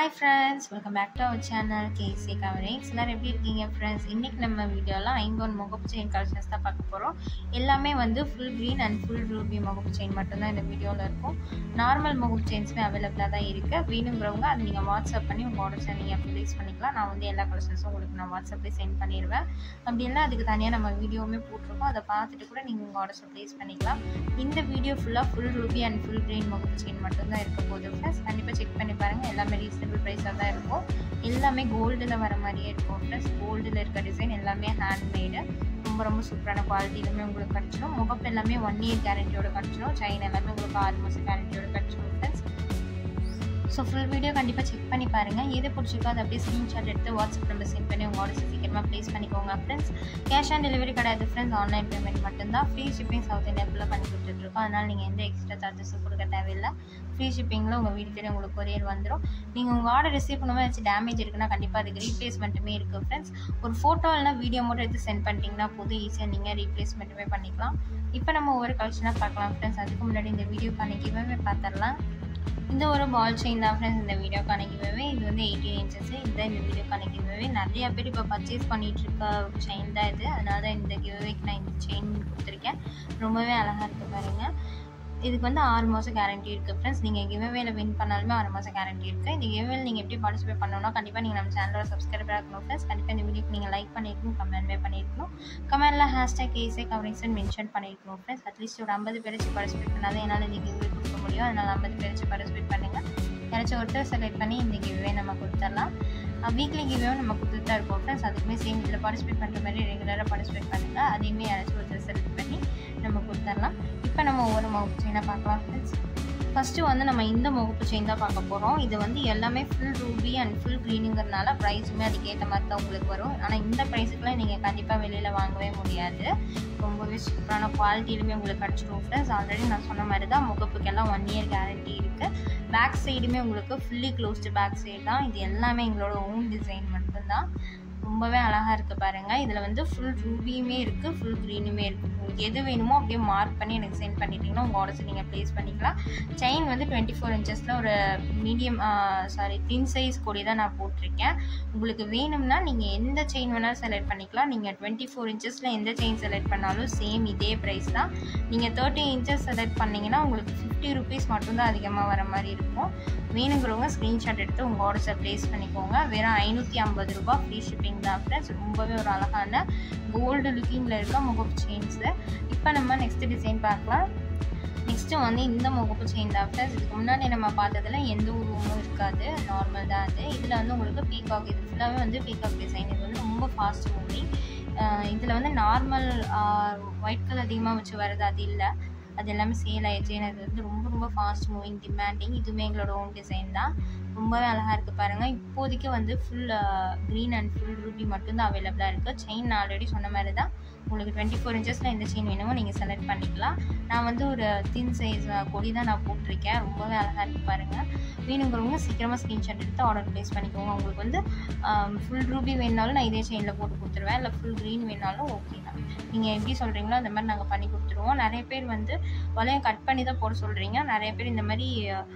hi friends welcome back to our channel KC coverings எல்லோரும் எப்படி இருக்கீங்க ஃப்ரெண்ட்ஸ் இன்றைக்கி நம்ம வீடியோவில் ஐம்பொன் முகப்பு செயின் கலெக்ஷன்ஸ் தான் பார்க்க போகிறோம் எல்லாமே வந்து full green and full ruby முகப்பு செயின் மட்டும்தான் இந்த வீடியோவில் இருக்கும் நார்மல் முகப்பு செயின்ஸுமே அவைலபிளாக தான் இருக்குது வேணுங்கிறவங்க அது நீங்கள் வாட்ஸ்அப் பண்ணி உங்கள் ஆர்டர்ஸை நீங்கள் ப்ளேஸ் பண்ணிக்கலாம் நான் வந்து எல்லா கலெக்ஷன்ஸும் உங்களுக்கு நான் வாட்ஸ்அப்லேயே சென்ட் பண்ணிடுவேன் அப்படி இல்லை அதுக்கு தனியாக நம்ம வீடியோவுமே போட்டிருக்கோம் அதை பார்த்துட்டு கூட நீங்கள் உங்கள் ஆர்டர்ஸை ப்ளேஸ் பண்ணிக்கலாம் இந்த வீடியோ ஃபுல்லாக full ruby and full green முகப்பு செயின் மட்டும்தான் இருக்க போகுது ஃப்ரெண்ட்ஸ் கண்டிப்பாக செக் பண்ணி பாருங்கள் எல்லாமே ரீசனபிள் ப்ரைஸாக தான் இருக்கும் எல்லாமே கோல்டில் வர மாதிரியே இருக்கும் ப்ளஸ் கோல்டில் இருக்க டிசைன் எல்லாமே ஹேண்ட்மேடு ரொம்ப ரொம்ப சூப்பரான குவாலிட்டிலுமே உங்களுக்கு கிடச்சிடும் முகப்பு எல்லாமே ஒன் இயர் கேரண்டியோட கிடச்சிடும் செயின் எல்லாமே உங்களுக்கு ஆறு மாதம் கேரண்டியோட கிடச்சிடும் ஃப்ரெண்ட்ஸ் ஸோ ஃபுல் வீடியோ கண்டிப்பாக செக் பண்ணி பாருங்கள் எது பிடிச்சிருக்கோ அதை அப்படியே ஸ்க்ரீன்ஷாட் எடுத்து வாட்ஸ்அப் நம்பர் சென்ட் பண்ணி உங்கள் ஆர்டர்ஸ் சீக்கிரமாக ப்ளேஸ் பண்ணிக்கோங்க ஃப்ரெண்ட்ஸ் கேஷ் ஆன் டெலிவரி கிடையாது ஃப்ரெண்ட்ஸ் ஆன்லைன் பேமெண்ட் மட்டும்தான் ஃப்ரீ ஷிப்பிங் சவுத் இந்தியா ஃபுல்லாக பண்ணி கொடுத்துட்ருக்கோம் அதனால் நீங்கள் எந்த எக்ஸ்ட்ரா சார்ஜஸும் கொடுக்க தேவையில்லை ஃப்ரீ ஷிப்பிங்கில் உங்கள் வீடு தேடி உங்களுக்கு கொரியர் வந்துடும் நீங்கள் உங்கள் ஆர்டர் ரிசீவ் பண்ணும்போது வச்சு டேமேஜ் இருக்குன்னா கண்டிப்பாக அதுக்கு ரீப்ளேஸ்மெண்ட்டுமே இருக்குது ஃப்ரெண்ட்ஸ் ஒரு ஃபோட்டோ இல்லைனா வீடியோ மட்டும் எடுத்து சென்ட் பண்ணிட்டீங்கன்னா போதும் ஈஸியாக நீங்கள் ரீப்ளேஸ்மெண்ட்டுமே பண்ணிக்கலாம் இப்போ நம்ம ஒவ்வொரு கலெக்ஷனாக பார்க்கலாம் ஃப்ரெண்ட்ஸ் அதுக்கு முன்னாடி இந்த வீடியோக்கான கிவ்வே பார்த்துடலாம் இந்த ஒரு பால் செயின் தான் ஃப்ரெண்ட்ஸ் இந்த வீடியோக்கான கிவ்வே இது வந்து எயிட்டீன் இன்ச்சஸ் இந்த இந்த வீடியோக்கான கிவ்வே நிறைய பேர் இப்போ பர்ச்சேஸ் பண்ணிட்டு இருக்க செயின் தான் இது அதனால தான் இந்த கிவ்வேக்கு நான் இந்த செயின் கொடுத்துருக்கேன் ரொம்பவே அழகாக இருக்குது பாருங்கள் இதுக்கு வந்து ஆறு மாதம் கேரண்டி இருக்குது ஃப்ரெண்ட்ஸ் நீங்கள் கிவ்வேல வின் பண்ணாலுமே ஆறு மாதம் கேரண்டி இருக்குது இந்த கிவ்வேல நீங்கள் எப்படி பார்ட்டிசிபேட் பண்ணணும்னா கண்டிப்பாக நீங்கள் நம்ம சேனலோட சப்ஸ்கிரைபர் இருக்கணும் ஃப்ரெண்ட்ஸ் கண்டிப்பாக இந்த வீடியோக்கு நீங்கள் லைக் பண்ணியிருக்கணும் கமெண்ட்மே பண்ணியிருக்கணும் கமெண்ட்டில் ஹேஷ்டாக் ஏசே கவரிங்ஸ்னு மென்ஷன் பண்ணியிருக்கணும் ஃப்ரெண்ட்ஸ் அட்லீஸ்ட் ஒரு ஐம்பது பேர் வச்சு பார்ட்டிசிபேட் பண்ணாலும் என்னால் இந்த கிவ்வே கொடுக்க முடியும் அதனால் ஐம்பது பேர் வச்சு பார்ட்டிசிபேட் பண்ணுங்கள் யாராச்சும் ஒருத்தர் செலக்ட் பண்ணி இந்த கிவ்வே நம்ம கொடுத்துடலாம் வீக்லி கிவ்வே நம்ம கொடுத்துட்டு தான் இருப்போம் ஃப்ரெண்ட்ஸ் அதுக்குமே சேம் இதில் பார்ட்டிசிபேட் பண்ணுற மாதிரி ரெகுலராக பார்ட்டிசிபேட் பண்ணுங்கள் அதையுமே யாராச்சும் ஒருத்தர் செலக்ட் பண்ணி நம்ம கொடுத்துடலாம் இப்போ நம்ம ஒவ்வொரு முகப்பு செயினாக பார்க்கலாம் ஃப்ரெண்ட்ஸ் ஃபஸ்ட்டு வந்து நம்ம இந்த முகப்பு செயின் தான் பார்க்க போகிறோம் இது வந்து எல்லாமே ஃபுல் ரூபி அண்ட் ஃபுல் க்ரீனுங்கிறதுனால ப்ரைஸுமே அதுக்கேற்ற மாதிரி தான் உங்களுக்கு வரும் ஆனால் இந்த ப்ரைஸுக்குலாம் நீங்கள் கண்டிப்பாக வெளியில் வாங்கவே முடியாது ரொம்பவே சூப்பரான குவாலிட்டியிலுமே உங்களுக்கு கிடச்சிடும் ஃப்ரெண்ட்ஸ் ஆல்ரெடி நான் சொன்ன மாதிரி தான் முகப்புக்கெல்லாம் ஒன் இயர் கேரண்டி இருக்குது பேக் சைடுமே உங்களுக்கு ஃபுல்லி க்ளோஸ்டு பேக் சைடு தான் இது எல்லாமே எங்களோட ஓன் டிசைன் மட்டும்தான் ரொம்பவே அழகாக இருக்குது பாருங்கள் இதில் வந்து ஃபுல் ரூபியுமே இருக்குது ஃபுல் க்ரீனுமே இருக்குது உங்களுக்கு எது வேணுமோ அப்படியே மார்க் பண்ணி எனக்கு சென்ட் பண்ணிட்டீங்கன்னா உங்கள் ஆர்டர்ஸ் நீங்கள் ப்ளேஸ் பண்ணிக்கலாம் செயின் வந்து டுவெண்ட்டி ஃபோர் இன்ச்சஸில் ஒரு மீடியம் சாரி தின் சைஸ் கொடி தான் நான் போட்டிருக்கேன் உங்களுக்கு வேணும்னா நீங்கள் எந்த செயின் வேணாலும் செலக்ட் பண்ணிக்கலாம் நீங்கள் டுவெண்ட்டி ஃபோர் இன்ச்சஸில் எந்த செயின் செலக்ட் பண்ணாலும் சேம் இதே ப்ரைஸ் தான் நீங்கள் தேர்ட்டி இன்ச்சஸ் செலக்ட் பண்ணிங்கன்னா உங்களுக்கு ஃபிஃப்டி ருபீஸ் மட்டும்தான் அதிகமாக வர மாதிரி இருக்கும் வேணுங்கிறவங்க ஸ்க்ரீன்ஷாட் எடுத்து உங்கள் ஆர்டர்ஸை ப்ளேஸ் பண்ணிக்கோங்க வெறும் ஐநூற்றி ஐம்பது ரூபா ஃப்ரீ ஷிப்பிங் தான் ஃப்ரெண்ட்ஸ் ரொம்பவே ஒரு அழகான கோல்டு லுக்கிங்கில் இருக்க முகப்பு செயின்ஸு இப்போ நம்ம நெக்ஸ்ட் டிசைன் பார்க்கலாம் நெக்ஸ்ட்டு வந்து இந்த முகப்பு செயின் தான் ஃப்ரெண்ட்ஸ் இதுக்கு முன்னாடி நம்ம பார்த்ததில் எந்த உருவமும் இருக்காது நார்மல் தான் அது இதில் வந்து உங்களுக்கு பீகாக் இது ஃபுல்லாகவே வந்து பீகாக் டிசைன் இது வந்து ரொம்ப ஃபாஸ்ட் மூவிங் இதில் வந்து நார்மல் ஒயிட் கலர் அதிகமாக வச்சு வர்றது அது இல்லை அது எல்லாமே சேல் ஆயிடுச்சு எனக்கு வந்து ரொம்ப ரொம்ப ஃபாஸ்ட் மூவிங் டிமாண்டிங் இதுவுமே எங்களோட ஓன் டிசைன் தான் ரொம்பவே அழகாக இருக்குது பாருங்கள் இப்போதைக்கு வந்து full green and full ruby மட்டும்தான் அவைலபிளாக இருக்குது செயின் நான் ஆல்ரெடி சொன்ன மாதிரி தான் உங்களுக்கு டுவெண்ட்டி ஃபோர் இன்ச்சஸில் எந்த செயின் வேணுமோ நீங்கள் செலக்ட் பண்ணிக்கலாம் நான் வந்து ஒரு தின் சைஸ் கொடி தான் நான் போட்டிருக்கேன் ரொம்பவே அழகாக இருக்குது பாருங்கள் வேணுங்கிறவங்க சீக்கிரமாக ஸ்க்ரீன்ஷாட் எடுத்து ஆர்டர் ப்ளேஸ் பண்ணிக்கோங்க உங்களுக்கு வந்து ஃபுல் ரூபி வேணாலும் நான் இதே செயினில் போட்டு கொடுத்துருவேன் இல்லை ஃபுல் க்ரீன் வேணாலும் ஓகே தான் நீங்கள் எப்படி சொல்கிறீங்களோ அந்த மாதிரி நாங்கள் பண்ணி கொடுத்துருவோம் நிறைய பேர் வந்து வளையம் கட் பண்ணி தான் போட சொல்கிறீங்க நிறைய பேர் இந்த மாதிரி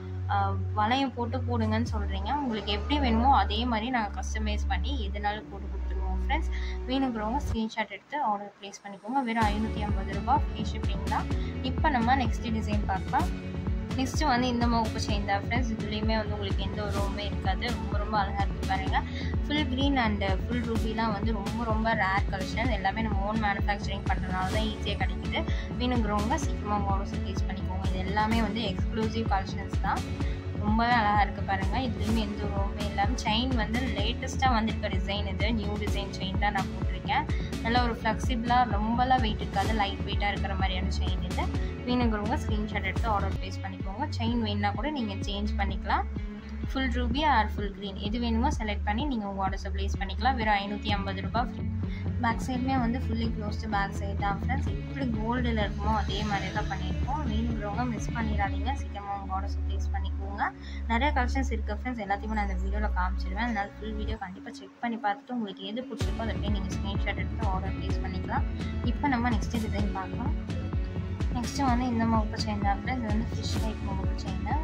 வளையம் போட்டு போடுங்கன்னு சொல்கிறீங்க உங்களுக்கு எப்படி வேணுமோ அதே மாதிரி நாங்கள் கஸ்டமைஸ் பண்ணி எதுனாலும் போட்டு கொடுத்துருவோம் ஃப்ரெண்ட்ஸ் வேணுங்கிறவங்க ஸ்க்ரீன்ஷாட் எடுத்து ஆர்டர் ப்ளேஸ் பண்ணிக்கோங்க வெறும் ஐநூற்றி ஐம்பது ரூபா ஃப்ரீ ஷிப்பிங் தான் இப்போ நம்ம நெக்ஸ்ட் டிசைன் பார்க்கலாம் நெக்ஸ்ட்டு வந்து இந்த முகப்பு செயின் தான் ஃப்ரெண்ட்ஸ் இதுலேயுமே வந்து உங்களுக்கு எந்த உருவமே இருக்காது ரொம்ப ரொம்ப அழகாக இருக்குது பாருங்கள் ஃபுல் க்ரீன் அண்ட் ஃபுல் ரூபிலாம் வந்து ரொம்ப ரொம்ப ரேர் கலெக்ஷன் எல்லாமே நம்ம ஓன் மேனுஃபேக்சரிங் பண்ணுறதுனால தான் ஈஸியாக கிடைக்குது வேணுங்கிறவங்க சீக்கிரமாக உங்கள் ஆர்டர்ஸ் ப்ளேஸ் பண்ணிக்கோங்க இது எல்லாமே வந்து எக்ஸ்க்ளூசிவ் கலெக்ஷன்ஸ் தான் ரொம்பவே அழகாக இருக்குது பாருங்கள் இதுலேயுமே எந்த உருவமே இல்லாமல் செயின் வந்து லேட்டஸ்ட்டாக வந்திருக்க டிசைன் இது நியூ டிசைன் செயின் தான் நான் போட்டிருக்கேன் நல்லா ஒரு ஃப்ளெக்சிபிளாக ரொம்பலாம் வெயிட் இருக்காது லைட் வெயிட்டாக இருக்கிற மாதிரியான செயின் இது வேணுங்கிறவங்க ஸ்க்ரீன்ஷாட் எடுத்து ஆர்டர் ப்ளேஸ் பண்ணிக்கோங்க செயின் வேணுன்னா கூட நீங்கள் சேஞ்ச் பண்ணிக்கலாம் full ruby or full green எது வேணுமோ செலக்ட் பண்ணி நீங்கள் உங்கள் ஆர்டர்ஸை ப்ளேஸ் பண்ணிக்கலாம் வெறும் ஐநூற்றி ஐம்பது ரூபா பேக் சைடுமே வந்து ஃபுல்லி க்ளோஸ்டு பேக் சைடு தான் ஃப்ரெண்ட்ஸ் எப்படி கோல்டில் இருக்குமோ அதே மாதிரி தான் பண்ணியிருக்கோம் வேணுங்கிறவங்க மிஸ் பண்ணிடாதீங்க சீக்கிரமாக உங்கள் ஆர்டர்ஸை ப்ளேஸ் பண்ணிக்கோங்க நிறைய கலெக்ஷன்ஸ் இருக்குது ஃப்ரெண்ட்ஸ் எல்லாத்தையுமே நான் இந்த வீடியோவில் காமிச்சிடுவேன் அதனால் ஃபுல் வீடியோ கண்டிப்பாக செக் பண்ணி பார்த்துட்டு உங்களுக்கு எது பிடிச்சிருக்கோ அதை போய் நீங்கள் ஸ்க்ரீன்ஷாட் எடுத்து ஆர்டர் ப்ளேஸ் பண்ணிக்கலாம் இப்போ நம்ம நெக்ஸ்ட் டிசைன் பார்க்கலாம் நெக்ஸ்ட்டு வந்து இந்த முகப்பு செயின் தான் ஃப்ரெண்ட்ஸ் இது வந்து ஃபிஷ் டைப் முகப்பு செயின்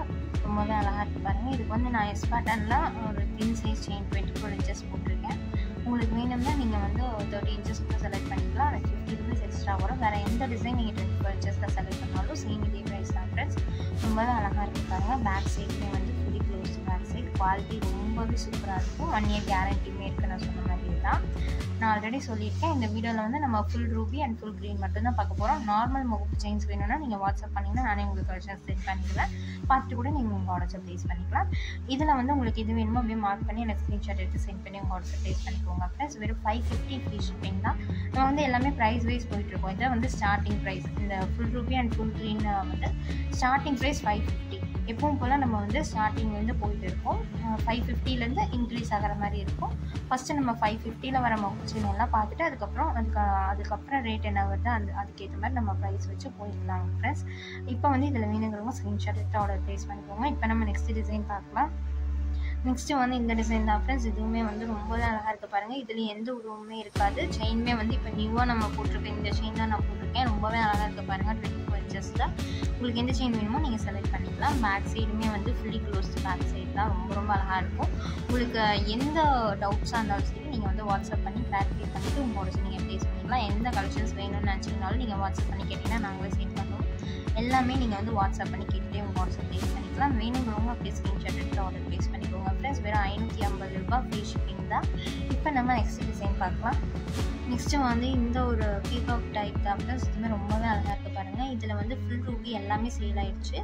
ரொம்பவே அழகாக இருக்குது பாருங்கள் இதுக்கு வந்து நான் எஸ் பேட்டர்னில் ஒரு thin size chain twenty four inches போட்டிருக்கேன் உங்களுக்கு வேணும்னா நீங்கள் வந்து தேர்ட்டி இன்ச்சஸ் கூட செலக்ட் பண்ணிக்கலாம் எனக்கு ஃபிஃப்டி ருபீஸ் எக்ஸ்ட்ரா வரும் வேறு எந்த டிசைன் நீங்கள் டுவெண்ட்டி ஃபோர் இன்ச்சஸில் செலக்ட் பண்ணாலும் சேம் இதே ப்ரைஸ் தான் ஃப்ரெண்ட்ஸ் ரொம்பவே அழகாக இருக்குது பாருங்கள் பேக் சைடுமே வந்து fully close back side quality ரொம்பவே சூப்பராக இருக்கும் ஒன் இயர் கேரண்டியுமே இருக்குது நான் சொன்ன மாதிரி தான் நான் ஆல்ரெடி சொல்லியிருக்கேன் இந்த வீடியோவில் வந்து நம்ம full ruby and full green மட்டும் தான் பார்க்க போகிறோம் நார்மல் முகப்பு செயின்ஸ் வேணும்னா நீங்கள் வாட்ஸ்அப் பண்ணிங்கன்னா நானே உங்களுக்கு கலெக்ஷன் சென்ட் பண்ணிடுவேன் பார்த்துட்டு கூட நீங்கள் உங்கள் ஆர்டர்ஸை ப்ளேஸ் பண்ணிக்கலாம் இதில் வந்து உங்களுக்கு இது வேணுமோ அப்படியே மார்க் பண்ணி எனக்கு ஸ்க்ரீன்ஷாட் எடுத்து சென்ட் பண்ணி உங்கள் ஆர்டர்ஸை ப்ளேஸ் பண்ணிக்கோங்க ப்ளஸ் வெறும் ஃபைவ் ஃபிஃப்டி ஃப்ரீ ஷிப்பிங் தான் நம்ம வந்து எல்லாமே ப்ரைஸ் வைஸ் போயிட்டுருக்கோம் இதை வந்து ஸ்டார்டிங் ப்ரைஸ் இந்த full ruby and full green வந்து ஸ்டார்டிங் ப்ரைஸ் ஃபைவ் ஃபிஃப்டி எப்பவும் போல் நம்ம வந்து ஸ்டார்டிங் வந்து போயிட்டு இருக்கோம் ஃபைவ் ஃபிஃப்டிலேருந்து இன்க்ரீஸ் ஆகிற மாதிரி இருக்கும் ஃபஸ்ட்டு நம்ம ஃபைவ் ஃபிஃப்டியில் வர மொபைல் எல்லாம் பார்த்துட்டு அதுக்கப்புறம் அதுக்கு அதுக்கப்புறம் ரேட் என்ன வருது அந்த அதுக்கேற்ற மாதிரி நம்ம ப்ரைஸ் வச்சு போயிடலாம் ஃப்ரெண்ட்ஸ் இப்போ வந்து இதில் வேணுங்கிறவங்க ஸ்க்ரீன்ஷாட் எடுத்து ஆர்டர் ப்ளேஸ் பண்ணிக்கோங்க இப்போ நம்ம நெக்ஸ்ட் டிசைன் பார்க்கலாம் நெக்ஸ்ட்டு வந்து இந்த டிசைன் தான் ஃப்ரெண்ட்ஸ் இதுவுமே வந்து ரொம்பவே அழகாக இருக்குது பாருங்கள் இதில் எந்த உருவமே இருக்காது செயினுமே வந்து இப்போ நியூவாக நம்ம போட்டிருக்க இந்த செயின் தான் நான் போட்டிருக்கேன் ரொம்பவே அழகாக இருக்குது பாருங்கள் டுவெண்ட்டி ஃபோர் இன்ச்சஸில் உங்களுக்கு எந்த செயின் வேணுமோ நீங்கள் செலக்ட் பண்ணிக்கலாம் பேக் சைடுமே வந்து ஃபுல்லி க்ளோஸ்டு பேக் சைடு தான் ரொம்ப ரொம்ப அழகாக இருக்கும் உங்களுக்கு எந்த டவுட்ஸாக இருந்தாலும் சரி நீங்கள் வந்து வாட்ஸ்அப் பண்ணி கிளாரிஃபை பண்ணிவிட்டு உங்களோட நீங்கள் ப்ளேஸ் பண்ணிக்கலாம் எந்த கலெக்ஷன்ஸ் வேணும்னு நினச்சிங்கனாலும் நீங்கள் வாட்ஸ்அப் பண்ணி கேட்டிங்கன்னா நாங்களே சென்ட் பண்ணுவோம் எல்லாமே நீங்கள் வந்து வாட்ஸ்அப் பண்ணி கேட்டுகிட்டே உங்கள் வாட்ஸ்அப் ப்ளேஸ் பண்ணிக்கலாம் வேணுங்கிறவங்க அப்படியே ஸ்க்ரீன்ஷாட் எடுத்து ஆர்டர் ப்ளேஸ் பண்ணிக்கோங்க ஃப்ரெண்ட்ஸ் வெறும் ஐநூற்றி ஐம்பது ரூபாய் ஃப்ரீ ஷிப்பிங் தான் இப்போ நம்ம நெக்ஸ்ட் டிசைன் பார்க்கலாம் நெக்ஸ்ட்டு வந்து இந்த ஒரு பீகாக் டைப் தான் ப்ளஸ் இதுவுமே ரொம்பவே அழகாக இருக்குது பாருங்கள் இதில் வந்து ஃபுல் ரூபி எல்லாமே சேல் ஆயிடுச்சு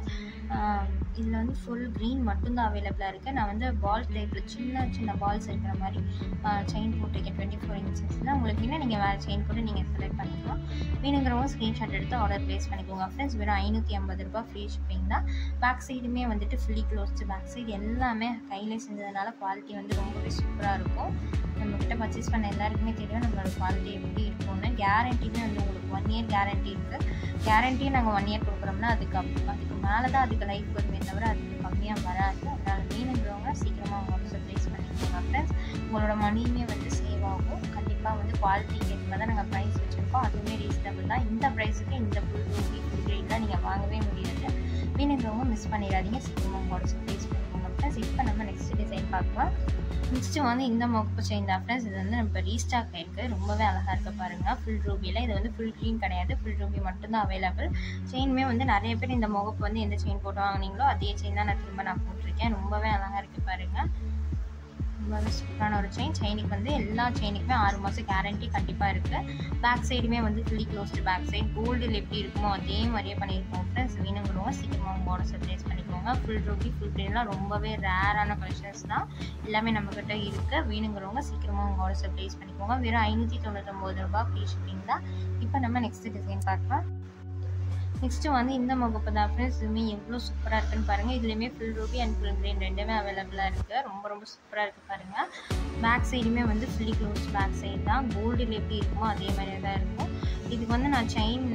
இதில் வந்து ஃபுல் க்ரீன் மட்டும்தான் அவைலபிளாக இருக்குது நான் வந்து பால் டைப்பில் சின்ன சின்ன பால்ஸ் இருக்கிற மாதிரி செயின் போட்டிருக்கேன் டுவெண்ட்டி ஃபோர் இன்ச்சஸில் உங்களுக்கு என்ன நீங்கள் வேறு செயின் கூட நீங்கள் செலக்ட் பண்ணிக்கலாம் வேணுங்கிறவங்க ஸ்க்ரீன்ஷாட் எடுத்து ஆர்டர் ப்ளேஸ் பண்ணிக்கோங்க ஃப்ரெண்ட்ஸ் வெறும் ஐநூற்றி ஐம்பது ரூபாய் ஃப்ரீ ஷிப்பிங் தான் பேக் சைடுமே வந்துட்டு ஃபுல்லி க்ளோஸ்டு பேக் சைடு எல்லாமே கையிலே செஞ்சதுனால குவாலிட்டி வந்து ரொம்பவே சூப்பராக இருக்கும் நம்மக்கிட்ட பர்ச்சேஸ் பண்ண எல்லாருக்குமே தெரியும் நம்மளோட குவாலிட்டி எப்படி இருக்கும்னு கேரண்டியுமே வந்து உங்களுக்கு ஒன் இயர் கேரண்டி இருக்குது கேரண்டியும் நாங்கள் ஒன் இயர் கொடுக்குறோம்னா அதுக்கு அப் அதுக்கு மேலே தான் அதுக்கு லைஃப் வருமே தவிர அதுக்கு கம்மியாக வராது அதனால் வேணுங்கிறவங்க சீக்கிரமாக உங்களோட ப்ளேஸ் பண்ணிக்கோங்க ஃப்ரெண்ட்ஸ் உங்களோட மணியுமே வந்து சேவ் ஆகும் கண்டிப்பாக வந்து குவாலிட்டிக்கு ஏற்ப தான் நாங்கள் ப்ரைஸ் வச்சுருக்கோம் அதுவுமே ரீசனபிள் தான் இந்த ப்ரைஸுக்கு இந்த ஃபுல் ரூபி ஃபுல் ரேட்லாம் நீங்கள் வாங்கவே முடியாது வேணுங்கிறவங்க மிஸ் பண்ணிடாதீங்க சீக்கிரமாக உங்களோட ப்ளேஸ் பண்ணிக்கோங்க ஃப்ரெண்ட்ஸ் இப்போ நம்ம நெக்ஸ்ட் டிசைன் பார்க்கலாம் நெக்ஸ்ட்டு வந்து இந்த மொக்கு செயின் தான் ஃப்ரெண்ட்ஸ் இது வந்து நம்ம ரீஸ்டாக் ஆயிருக்கு ரொம்பவே அழகாக இருக்க பாருங்கள் ஃபுல் ரூபியில் இது வந்து ஃபுல் க்ரீன் கிடையாது ஃபுல் ரூபி மட்டும்தான் அவைலபிள் செயினுமே வந்து நிறைய பேர் இந்த முகப்பு வந்து எந்த செயின் போட்டு வாங்கினீங்களோ அதே செயின் தான் நான் திரும்ப நான் போட்டிருக்கேன் ரொம்பவே அழகாக இருக்குது பாருங்கள் ரொம்பவே சூப்பரான ஒரு செயின் செயினுக்கு வந்து எல்லா செயினுக்குமே ஆறு மாதம் கேரண்டி கண்டிப்பாக இருக்குது பேக் சைடுமே வந்து ஃபுல்லி க்ளோஸ்டு பேக் சைடு கோல்டில் எப்படி இருக்குமோ அதே மாதிரியே பண்ணியிருக்கோம் ஃப்ரெண்ட்ஸ் வேணுங்கிறவங்க சீக்கிரமாக உங்கள் ஆர்டர்ஸை ப்ளேஸ் பண்ணிக்கோங்க ஃபுல் ரூபி ஃபுல் க்ரீன்லாம் ரொம்பவே ரேரான கலெக்ஷன்ஸ் தான் எல்லாமே நம்மக்கிட்ட இருக்குது வேணுங்கிறவங்க சீக்கிரமாக உங்கள் ஆர்டர்ஸை ப்ளேஸ் பண்ணிக்கோங்க வெறும் ஐநூற்றி தொண்ணூற்றொம்பது ரூபா ஃப்ரீ ஷிப்பிங் தான் இப்போ நம்ம நெக்ஸ்ட் டிசைன் பார்க்கலாம் நெக்ஸ்ட்டு வந்து இந்த முகப்பு தான் ஃப்ரெண்ட்ஸ் இதுவுமே எவ்வளோ சூப்பராக இருக்குன்னு பாருங்கள் இதுலேயுமே full ruby and full green ரெண்டுமே அவைலபிளாக இருக்குது ரொம்ப ரொம்ப சூப்பராக இருக்குது பாருங்கள் பேக் சைடுமே வந்து ஃபுல்லி க்ளோஸ் பேக் சைடு தான் கோல்டில் எப்படி இருக்குமோ அதே மாதிரியே தான் இருக்கும் இதுக்கு வந்து நான் செயின்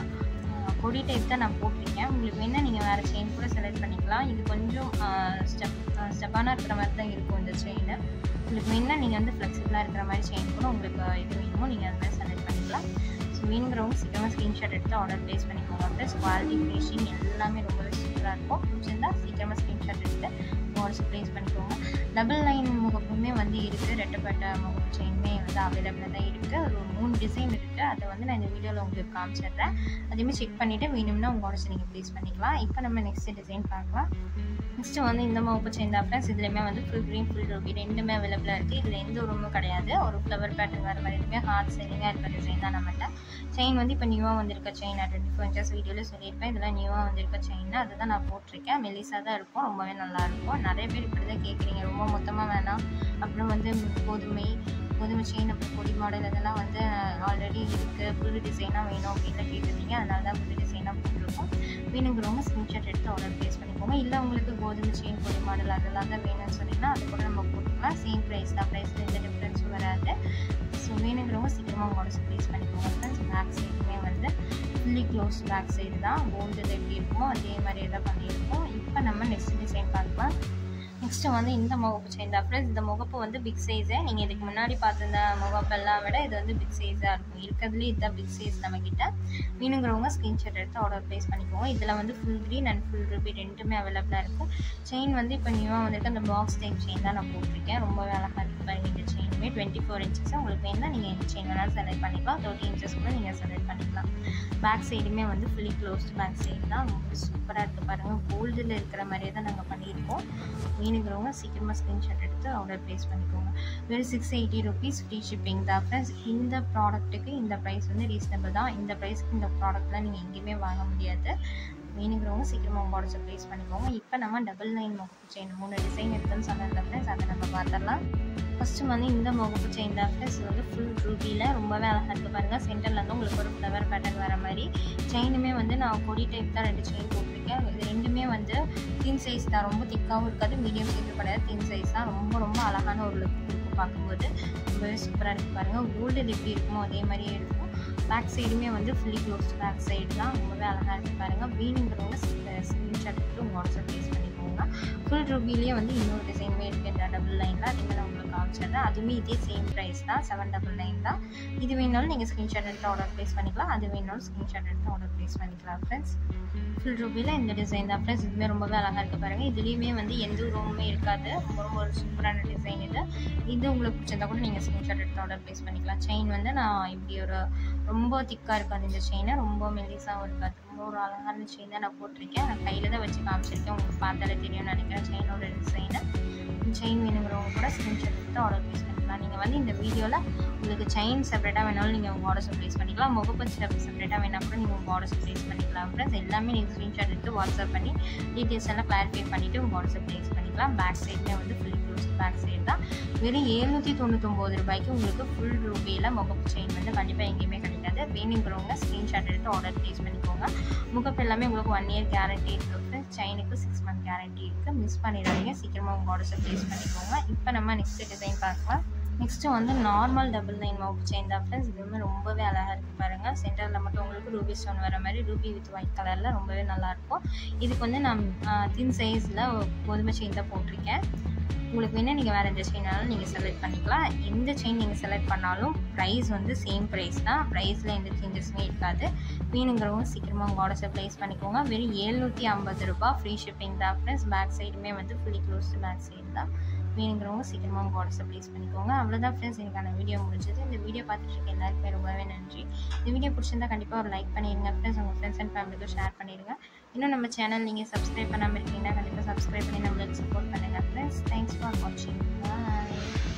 கொடி டைப் தான் நான் போட்டிருக்கேன் உங்களுக்கு வேணால் நீங்கள் வேறு செயின் கூட செலக்ட் பண்ணிக்கலாம் இது கொஞ்சம் ஸ்டெப் ஸ்டெப்பான இருக்கிற மாதிரி தான் இருக்கும் இந்த செயின் உங்களுக்கு வேணால் நீங்கள் வந்து ஃப்ளெக்சிபிளாக இருக்கிற மாதிரி செயின் கூட உங்களுக்கு இது வேணுமோ நீங்கள் அது மாதிரி செலக்ட் பண்ணிக்கலாம் ஸோ வேணுங்கிறவங்க சீக்கிரமாக ஸ்க்ரீன்ஷாட் எடுத்து ஆர்டர் ப்ளேஸ் பண்ணிக்கோங்க ப்ளஸ் குவாலிட்டி ஃபினிஷிங் எல்லாமே ரொம்பவே சூப்பராக இருக்கும் பிடிச்சிருந்தா சீக்கிரமாக ஸ்க்ரீன்ஷாட் எடுத்து ஆர்டர்ஸ் ப்ளேஸ் பண்ணிக்கோங்க டபுள் லைன் முகப்புமே வந்து இருக்குது ரெட்டப்பட்ட முகப்பு செயினுமே வந்து அவைலபிளாக தான் இருக்குது ஒரு மூணு டிசைன் இருக்குது அதை வந்து நான் இந்த வீடியோவில் உங்களுக்கு காமிச்சிடுறேன் அதையுமே செக் பண்ணிவிட்டு வேணும்னா உங்கள் ஆர்டர்ஸ் நீங்கள் ப்ளேஸ் பண்ணிக்கலாம் இப்போ நம்ம நெக்ஸ்ட் டிசைன் பார்க்கலாம் நெக்ஸ்ட்டு வந்து இந்த முகப்பு செயின் தான் ஃப்ரெண்ட்ஸ் இதுலேயுமே வந்து ஃபுல் க்ரீன் ஃபுல் ரூபி ரெண்டுமே அவைலபிளாக இருக்குது இதில் எந்த ஒரு ரூமும் கிடையாது ஒரு ஃப்ளவர் பேட்டர்ன் வர மாதிரி இருக்குமே ஹார்ட் செல்லிங்காக இருக்கிற டிசைன் தான் நம்மகிட்ட செயின் வந்து இப்போ நியூவாக வந்திருக்க செயின் நான் டுவெண்ட்டி ஃபோர் இன்ச்சஸ் வீடியோவில் சொல்லியிருப்பேன் இதெல்லாம் நியூவாக வந்திருக்க செயின் அதை தான் நான் போட்டிருக்கேன் மெலிசாக தான் இருக்கும் ரொம்பவே நல்லாயிருக்கும் நிறைய பேர் இப்படி தான் கேட்குறீங்க ரொம்ப மொத்தமாக வேணாம் அப்புறம் வந்து கோதுமை கோதுமை செயின் அப்புறம் கொடி மாடல் அதெல்லாம் வந்து ஆல்ரெடி இருக்குது புது டிசைனாக வேணும் அப்படின்னு கேட்டிருந்தீங்க அதனால தான் புது டிசைனாக போட்டிருக்கோம் வேணுங்கிறவங்க ஸ்க்ரீன்ஷாட் எடுத்து ஆர்டர் ப்ளேஸ் பண்ணிக்கோங்க இல்லை உங்களுக்கு கோதுமை செயின் கொடி மாடல் அதெல்லாம் தான் வேணும்னு சொன்னீங்கன்னா அது கூட நம்ம போட்டுக்கலாம் சேம் ப்ரைஸ் தான் ப்ரைஸில் எந்த டிஃப்ரென்ஸும் வராது ஸோ வேணுங்கிறவங்க சீக்கிரமாக உங்களோட ப்ளேஸ் பண்ணிக்கோங்க ஃப்ரெண்ட்ஸ் பேக் சைடுமே வந்து ஃபுல்லி க்ளோஸ் பேக் சைடு தான் கோல்டில் எப்படி இருக்குமோ அதே மாதிரியே தான் பண்ணியிருக்கோம் இப்போ நம்ம நெக்ஸ்ட் டிசைன் பார்க்கலாம் நெக்ஸ்ட்டு வந்து இந்த முகப்பு செயின் தான் ஃப்ரெண்ட்ஸ் இந்த முகப்பு வந்து பிக் சைஸு நீங்கள் இதுக்கு முன்னாடி பார்த்துருந்த முகப்பெல்லாம் விட இது வந்து பிக் சைஸாக இருக்கும் இருக்கிறதுலே இதுதான் பிக் சைஸ் நம்மக்கிட்ட வேணுங்கிறவங்க ஸ்க்ரீன்ஷாட் எடுத்து ஆர்டர் ப்ளேஸ் பண்ணிக்கோங்க இதில் வந்து full green and full ruby ரெண்டுமே அவைலபிளாக இருக்கும் செயின் வந்து இப்போ நியூவாக வந்துட்டு அந்த பாக்ஸ் டைப் செயின் தான் நான் போட்டிருக்கேன் ரொம்பவே அழகாக இருக்குது பாருங்க இந்த செயினுமே டுவெண்ட்டி ஃபோர் இன்ச்சஸ் உங்களுக்கு வேணும்னா நீங்கள் எந்த செயின் வேணாலும் செலக்ட் பண்ணிக்கலாம் தேர்ட்டி இன்ச்சஸ் கூட நீங்கள் செலக்ட் பண்ணிக்கலாம் பேக் சைடுமே வந்து ஃபுல்லி க்ளோஸ்டு பேக் சைடு தான் ரொம்ப சூப்பராக இருக்குது பாருங்கள் கோல்டில் இருக்கிற மாதிரியே தான் நாங்கள் பண்ணியிருக்கோம் வேணுங்கிறவங்க சீக்கிரமாக ஸ்க்ரீன்ஷாட் எடுத்து ஆர்டர் ப்ளேஸ் பண்ணிக்கோங்க வெறும் six eighty rupees free shipping தான் ஃப்ரெண்ட்ஸ் இந்த ப்ராடக்ட்டுக்கு இந்த ப்ரைஸ் வந்து ரீசனபிள் தான் இந்த ப்ரைஸ்க்கு இந்த ப்ராடக்ட்லாம் நீங்கள் எங்கேயுமே வாங்க முடியாது வேணுங்கிறவங்க சீக்கிரமாக உங்கள் ஆர்டர் ப்ளேஸ் பண்ணிக்கோங்க இப்போ நம்ம டபுள் லைன் முகப்பு செயின் மூணு டிசைன் இருக்குன்னு சொன்னதில்ல ஃப்ரெண்ட்ஸ் அதை நம்ம பார்த்துடலாம் ஃபஸ்ட்டு வந்து இந்த முகப்பு செயின் தான் ஃப்ரெண்ட்ஸ் இது வந்து ஃபுல் ரூபியில் ரொம்பவே அழகாக இருக்குது பாருங்கள் சென்டரில் வந்து உங்களுக்கு ஒரு ஃப்ளவர் பேட்டர்ன் வர மாதிரி செயினுமே வந்து நான் கொடி டைப் தான் ரெண்டு செயின் போட்டிருக்கேன் இது ரெண்டுமே வந்து தின் சைஸ் தான் ரொம்ப திக்காகவும் இருக்காது மீடியம் சைஸும் கிடையாது தின் சைஸ் தான் ரொம்ப ரொம்ப அழகான ஒரு லுக் இருக்கும் பார்க்கும்போது ரொம்பவே சூப்பராக இருக்குது பாருங்கள் கோல்டு எப்படி இருக்குமோ அதே மாதிரியே இருக்கும் பேக் சைடுமே வந்து ஃபுல்லி க்ளோஸ்ட் பேக் சைடு தான் ரொம்பவே அழகாக இருக்குது பாருங்கள் வீணுங்கிறவங்க ஸ்க்ரீன்ஷாட் எடுத்து உங்கள் வாட்ஸ்அப் ப்ளேஸ் பண்ணிக்கோங்க ஃபுல் ரூபிலேயே வந்து இன்னொரு டிசைனுமே இருக்குது இந்த டபுள் லைனில் அதுவுமே நான் உங்களுக்கு காமிச்சிடுறேன் அதுவுமே இதே சேம் ப்ரைஸ் தான் செவன் டபுள் நைன் தான் இது வேணாலும் நீங்கள் ஸ்க்ரீன்ஷாட் எடுத்து ஆர்டர் ப்ளேஸ் பண்ணிக்கலாம் அது வேணாலும் ஸ்க்ரீன்ஷாட் எடுத்து ஆர்டர் ப்ளேஸ் பண்ணிக்கலாம் ஃப்ரெண்ட்ஸ் ஃபுல் ரூபியில் இந்த டிசைன் தான் ஃப்ரெண்ட்ஸ் இதுவுமே ரொம்பவே அழகாக இருக்குது பாருங்கள் இதுலேயுமே வந்து எந்த ரூமுமே இருக்காது ரொம்ப ரொம்ப ஒரு சூப்பரான டிசைன் இது இது உங்களுக்கு பிடிச்சிருந்தா கூட நீங்கள் ஸ்க்ரீன்ஷாட் எடுத்து ஆர்டர் ப்ளேஸ் பண்ணிக்கலாம் செயின் வந்து நான் இப்படி ஒரு ரொம்ப திக்காக இருக்காது இந்த செயினை ரொம்ப மெல்லிஸாகவும் இருக்காது ரொம்ப ஒரு அழகான செயின் தான் நான் போட்டிருக்கேன் நான் கையில் தான் வச்சு காமிச்சிருக்கேன் உங்களுக்கு பார்த்தாலே தெரியும்னு நினைக்கிறேன் செயினோட டிசைனு செயின் வேணுங்கிறவங்க கூட ஸ்க்ரீன்ஷாட் எடுத்து ஆர்டர் ப்ளேஸ் பண்ணிக்கலாம் நீங்கள் வந்து இந்த வீடியோவில் உங்களுக்கு செயின் செப்பரேட்டாக வேணாலும் நீங்கள் உங்கள் ஆர்டர்ஸ் ப்ளேஸ் பண்ணிக்கலாம் முகப்பு செப்பரேட்டாக வேணா கூட நீங்கள் உங்கள் ஆர்டர்ஸ் ப்ளேஸ் பண்ணிக்கலாம் ஃப்ரெண்ட்ஸ் எல்லாமே நீங்கள் ஸ்க்ரீன்ஷாட் எடுத்து வாட்ஸ்அப் பண்ணி டீட்டெயில்ஸ் எல்லாம் கிளாரிஃபை பண்ணிவிட்டு உங்கள் ஆர்டர்ஸை ப்ளேஸ் பண்ணிக்கலாம் பேக் சைட்லேயே வந்து ஃபுல்லி க்ளோஸ் பேக் சைடு தான் வெறும் எழுநூற்றி தொண்ணூத்தொம்பது ரூபாய்க்கு உங்களுக்கு ஃபுல் ரூபியில் முகப்பு செயின் வந்து கண்டிப்பாக எங்கேயுமே கிடைக்காது வேணுங்கிறவங்க ஸ்க்ரீன்ஷாட் எடுத்து ஆர்டர் ப்ளேஸ் பண்ணிக்கோங்க முகப்பு எல்லாமே உங்களுக்கு ஒன் இயர் கேரண்டி இருக்குது ஃப்ரெண்ட்ஸ் செயினுக்கு சிக்ஸ் மந்த் கேரண்டி இருக்குது மிஸ் பண்ணிடாதீங்க சீக்கிரமாக உங்கள் ஆர்டர்ஸை ப்ளேஸ் பண்ணிக்கோங்க இப்போ நம்ம நெக்ஸ்ட் டிசைன் பார்க்கலாம் நெக்ஸ்ட்டு வந்து நார்மல் டபுள் நைன் மவுப் செயின் தான் ஃப்ரெண்ட்ஸ் இதுவுமே ரொம்பவே அழகாக இருக்குது பாருங்கள் சென்டரில் மட்டும் உங்களுக்கு ரூபி ஸ்டோன் வர மாதிரி ரூபி வித் ஒயிட் கலரில் ரொம்பவே நல்லாயிருக்கும் இதுக்கு வந்து நான் தின் சைஸில் கோதுமை செயின் தான் போட்டிருக்கேன் உங்களுக்கு வேணால் நீங்கள் வேறு எந்த செயினாலும் நீங்கள் செலக்ட் பண்ணிக்கலாம் எந்த செயின் நீங்கள் செலக்ட் பண்ணாலும் ப்ரைஸ் வந்து சேம் ப்ரைஸ் தான் ப்ரைஸில் எந்த சேஞ்சஸுமே இருக்காது வேணுங்கிறவங்க சீக்கிரமாக உங்கள் ஆர்டர்ஸை ப்ளேஸ் பண்ணிக்கோங்க வெறும் ஏழ்நூற்றி ஐம்பது ரூபா ஃப்ரீ ஷிப்பிங் தான் ஃப்ரெண்ட்ஸ் பேக் சைடுமே வந்து ஃபுல்லி க்ளோஸ்டு பேக் சைடு தான் வேணுங்கிறவங்க சீக்கிரமாக உங்கள் ஆர்டர்ஸை ப்ளேஸ் பண்ணிக்கோங்க அவ்வளோதான் ஃப்ரெண்ட்ஸ் எனக்கான வீடியோ முடிஞ்சது இந்த வீடியோ பார்த்துட்டு இருக்க எல்லாருக்குமே ரொம்பவே நன்றி இந்த வீடியோ பிடிச்சிருந்தா கண்டிப்பாக ஒரு லைக் பண்ணிடுங்க ஃப்ரெண்ட்ஸ் உங்கள் ஃப்ரெண்ட்ஸ் அண்ட் ஃபேமிலிக்கும் ஷேர் பண்ணிடுங்க இன்னும் நம்ம சேனல் நீங்கள் சப்ஸ்கிரைப் பண்ணாமல் இருக்கீங்கன்னா கண்டிப்பாக சப்ஸ்கிரைப் பண்ணி நம்மளுக்கு சப்போர்ட் பண்ணுங்கள் ஃப்ரெண்ட்ஸ் தேங்க்ஸ் ஃபார் வாட்சிங் பாய்